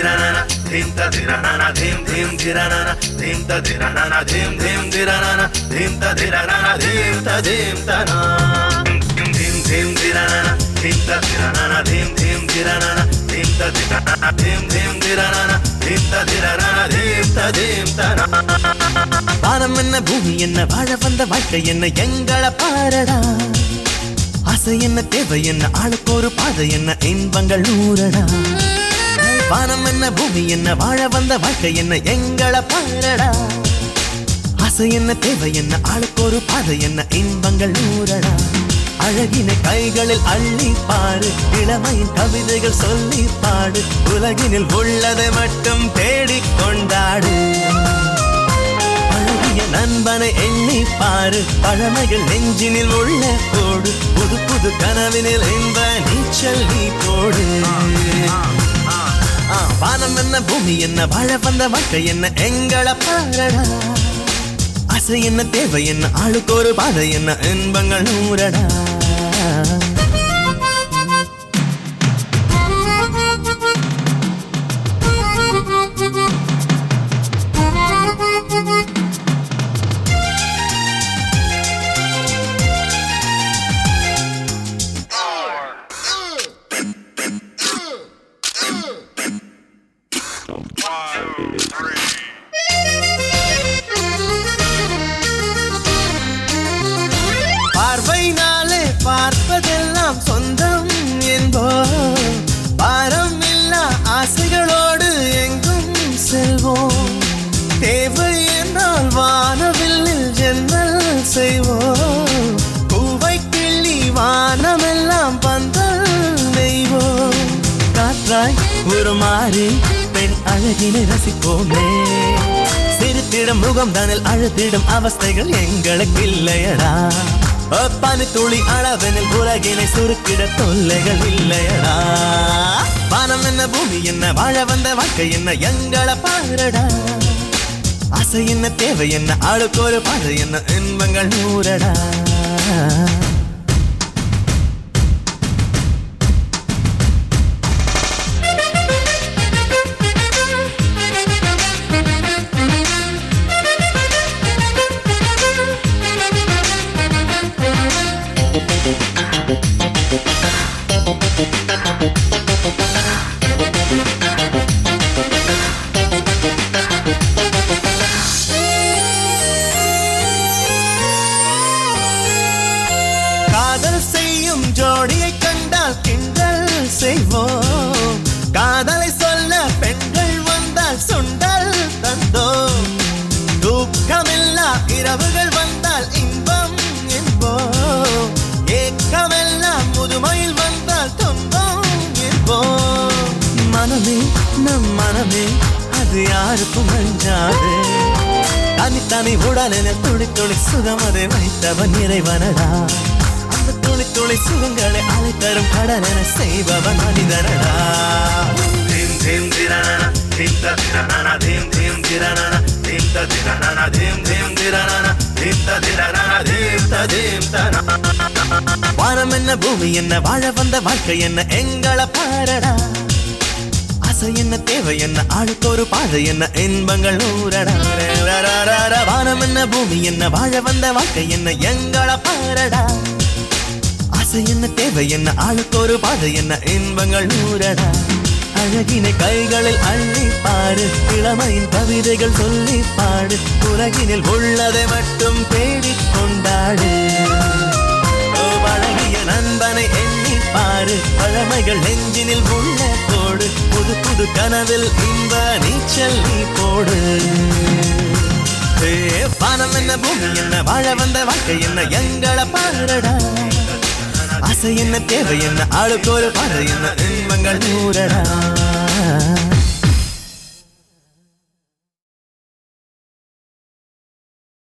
ధిరనన ధిం త ధిరనన ధిం ధిం ధిరనన ధిం త ధిరనన ధిం ధిం ధిరనన ధిం త ధిరనన ధిం త ధిం తన ధిం ధిం ధిం ధిరనన ధిం త ధిరనన ధిం ధిం ధిరనన ధిం త ధిరనన ధిం ధిం ధిరనన ధిం త ధిరనన ధిం త ధిం తన வானம் என்ன பூமி என்ன வாழ வந்த வாழ்க்கை என்ன எங்களை பாரடா ஆசை என்ன தேவை என்ன ஆளுக்கு ஒரு பாதை என்ன இன்பங்கள் நூறடா வானம் என்ன பூமி என்ன வாழ வந்த வாழ்க்கை என்ன எங்களை பாரடா ஆசை என்ன தேவை என்ன ஆளுக்கு ஒரு பாதை என்ன இன்பங்கள் நூறடா அழகினை கைகளில் அள்ளி பாரு இளமையின் கவிதைகள் சொல்லி பாடு உலகினில் உள்ளதை மட்டும் தேடிக் கொண்டாடு அழகிய நண்பனை எண்ணி பாரு பழமைகள் நெஞ்சினில் உள்ள போடு புது புது கனவினில் இன்ப நீச்சல் நீ போடு ஆ, வானம் என்ன பூமி என்ன வாழ வந்த வாழ்க்கை என்ன எங்களை பாரடா ஆசை என்ன தேவை என்ன ஆளுக்கு ஒரு பாதை என்ன இன்பங்கள் நூறடா பார்வைனாலே பார்ப்பதெல்லாம் சொந்தம் என்போ பாரம் இல்லா ஆசைகளோடு எங்கும் செல்வோம் தேவை என்றால் வானவில்லில் ஜன்னல் செய்வோம் பூவை கிள்ளி வானமெல்லாம் பந்தல் நெய்வோம் காற்றாய் ஒரு மாறி பெண் அழகினை ரசிப்போமே சிரித்திடும் முகம் தானில் அழுத்திடும் அவஸ்தைகள் எங்களுக்கு இல்லையடா பனி துளி அளவெனில் உலகினை சுருக்கிட தொல்லைகள் இல்லையடா வானம் என்ன பூமி என்ன வாழ வந்த வாழ்க்கை என்ன எங்களை பாருடா ஆசை என்ன தேவை என்ன ஆளுக்கு ஒரு பாதை என்ன இன்பங்கள் நூறடா காதல் செய்யும் ஜோடியை கண்டால் கிண்டல் செய்வோம் காதலை சொல்ல பெண்கள் வந்தால் சுண்டல் தந்தோம் தூக்கமில்லா இரவுகள் வந்தால் இன்பம் என்போம் ஏக்கமெல்லாம் முதுமையில் வந்தால் துன்பம் என்போம் மனமே நம் மனமே அது யாருக்கும் அஞ்சாது தனித்தனி உடலின துளி துளி சுகம் அதை வைத்தவன் இறைவனடா அந்த துளி துளி சுகங்களை அலை தரும் கடலென செய்பவன் மனிதனடா ధిం ధిం ధిరనన ధిం త ధిరనన ధిం ధిం ధిరనన ధిం త ధిరనన ధిం ధిం ధిరనన ధిం త ధిరనన ధిం త ధిం తన வானம் என்ன பூமி என்ன வாழ வந்த வாழ்க்கை என்ன எங்களை பாரடா ஆசை என்ன தேவை என்ன ஆளுக்கு ஒரு பாதை என்ன இன்பங்கள் நூறடா ரரரரர. வானம் என்ன பூமி என்ன வாழ வந்த வாழ்க்கை என்ன எங்களை பாரடா ஆசை என்ன தேவை என்ன ஆளுக்கு ஒரு பாதை என்ன இன்பங்கள் நூறடா அழகினை கைகளில் அள்ளி பாரு இளமையின் கவிதைகள் சொல்லி பாடு உலகினில் உள்ளதை மட்டும் தேடிக் கொண்டாடு ஓ, பழகிய நண்பனை எண்ணி பாரு பழமைகள் நெஞ்சினில் உள்ள போடு புது புது கனவில் இன்ப நீச்சல் நீ போடு ஏ, வானம் என்ன பூமி என்ன வாழ வந்த வாழ்க்கை என்ன எங்களை பாருடா ஆசை என்ன தேவை என்ன ஆளுக்கு ஒரு பாதை என்ன இன்பங்கள் நூறடா